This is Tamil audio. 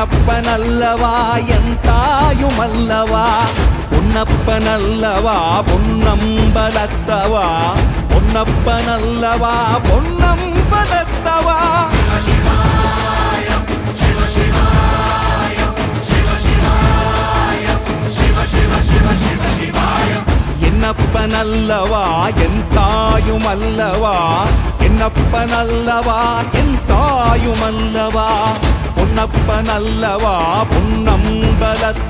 என்னப்பனல்லவா என் தாயுமல்லவா பொன்னப்பனல்லவா பொன்னம்பலத்தவா பொன்னப்பனல்லவா பொன்னம்பலத்தவா என்னப்பனல்லவா என் தாயுமல்லவா என்னப்பனல்லவா என் தாயுமல்லவா பொன்னப்பனல்லவா பொன்னம்பலத்தவா